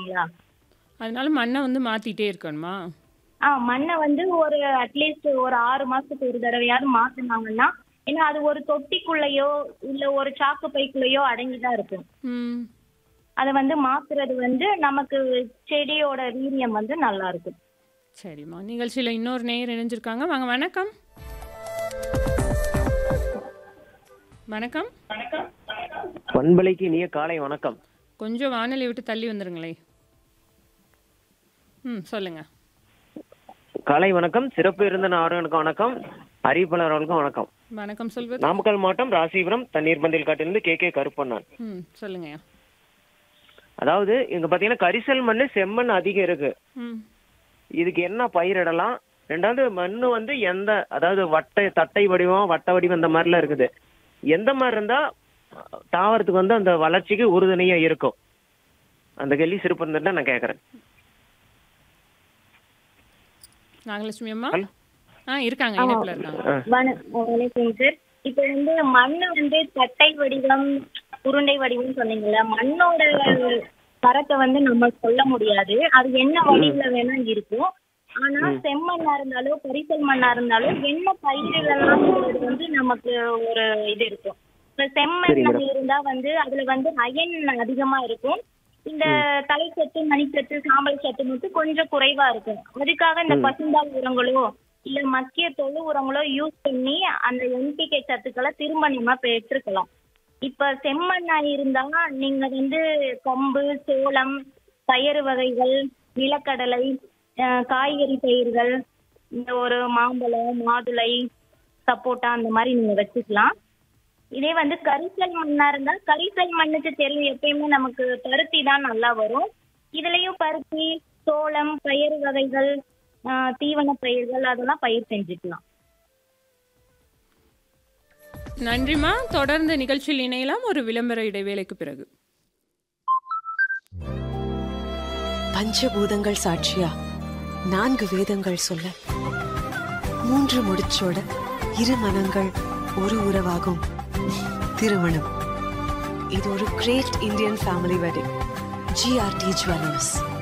இல்லைங்களா அதனால மண்ணை வந்து மாத்திட்டே இருக்கணுமா ஆ மண்ணை வந்து ஒரு அட்லீஸ்ட் ஒரு ஆறு மாசத்துக்கு ஒரு தடவையாவது மாத்துனாங்கன்னா ஏன்னா அது ஒரு தொட்டிக்குள்ளேயோ இல்ல ஒரு சாக்கு பைக்குள்ளேயோ அடங்கிதான் இருக்கும் ம் அதை வந்து மாத்துறது வந்து நமக்கு செடியோட வீரியம் வந்து நல்லா இருக்கும் சரிம்மா நிகழ்ச்சியில் இன்னொரு நேயர் இணைஞ்சிருக்காங்க வாங்க வணக்கம் வணக்கம் பண்பலைக்கு இனிய காலை வணக்கம் கொஞ்சம் வானொலி விட்டு தள்ளி வந்துருங்களே ம் சொல்லுங்க காலை வணக்கம் சிறப்பு இருந்த ஆரோனுக்கு வணக்கம் அறிவிப்பாளர் அவர்களுக்கும் வணக்கம் வணக்கம் சொல்வது நாமக்கல் மாவட்டம் ராசிபுரம் தண்ணீர் பந்தில் காட்டிலிருந்து கே கே கருப்பண்ணான் ம் சொல்லுங்கய்யா அதாவது இங்க பாத்தீங்கன்னா கரிசல் மண் செம்மண் அதிகம் இருக்கு ம் இதுக்கு என்ன பயிரிடலாம் ரெண்டாவது மண்ணு வந்து எந்த அதாவது வட்டை தட்டை வடிவம் வட்ட வடிவம் இந்த மாதிரிலாம் இருக்குது எந்த மாதிரி இருந்தா தாவரத்துக்கு வந்து அந்த வளர்ச்சிக்கு உறுதுணையா இருக்கும் அந்த கேள்வி சிறப்பு இருந்துட்டு நான் கேக்குறேன் நாகலட்சுமி அம்மா ஹலோ. ஆ இருக்காங்க இணைப்பில் இருக்காங்க ஆ. வண- வணக்கம் சார் இப்போ வந்து மண் வந்து தட்டை வடிவம் உருண்டை வடிவம் சொன்னீங்கல்ல மண்ணோட தரத்தை வந்து நம்ம சொல்ல முடியாது அது என்ன வடிவுல வேணா இருக்கும் ஆனா செம்மண்ணா இருந்தாலும் பரிசல் மண்ணா இருந்தாலும் என்ன பயிரிடலாம்ங்கிறது வந்து நமக்கு ஒரு இது இருக்கும் இப்ப செம்மண் இருந்தா வந்து அதுல வந்து அயன் அதிகமா இருக்கும் இந்த தலைச்சத்து மணிச்சத்து சாம்பல் சத்து மட்டும் கொஞ்சம் குறைவா இருக்கும் அதுக்காக இந்த பசுந்தாள் உரங்களோ இல்ல மக்கிய தொழு உரங்களோ யூஸ் பண்ணி அந்த என்பிகே சத்துக்களை திரும்ப நம்ம பெற்றுக்கலாம் இப்ப செம்மண்ணா இருந்தா நீங்க வந்து கம்பு சோளம் பயறு வகைகள் நிலக்கடலை அஹ், காய்கறி பயிர்கள் இந்த ஒரு மாம்பழம் மாதுளை சப்போட்டா அந்த மாதிரி நீங்க வச்சுக்கலாம் இதே வந்து கரிசல் மண்ணா இருந்தா கரிசல் மண்ணுக்கு தெரியும் எப்பயுமே நமக்கு பருத்தி தான் நல்லா வரும் இதுலயும் பருத்தி சோளம் பயிர் வகைகள் ஆஹ் தீவன பயிர்கள் அதெல்லாம் பயிர் செஞ்சுக்கலாம் நன்றிம்மா தொடர்ந்து நிகழ்ச்சியில் இணையலாம் ஒரு விளம்பர இடைவேளைக்கு பிறகு பஞ்சபூதங்கள் சாட்சியா நான்கு வேதங்கள் சொல்ல மூன்று முடிச்சோட இரு மனங்கள் ஒரு உறவாகும் திருமணம் இது ஒரு great Indian family wedding GRT jewellers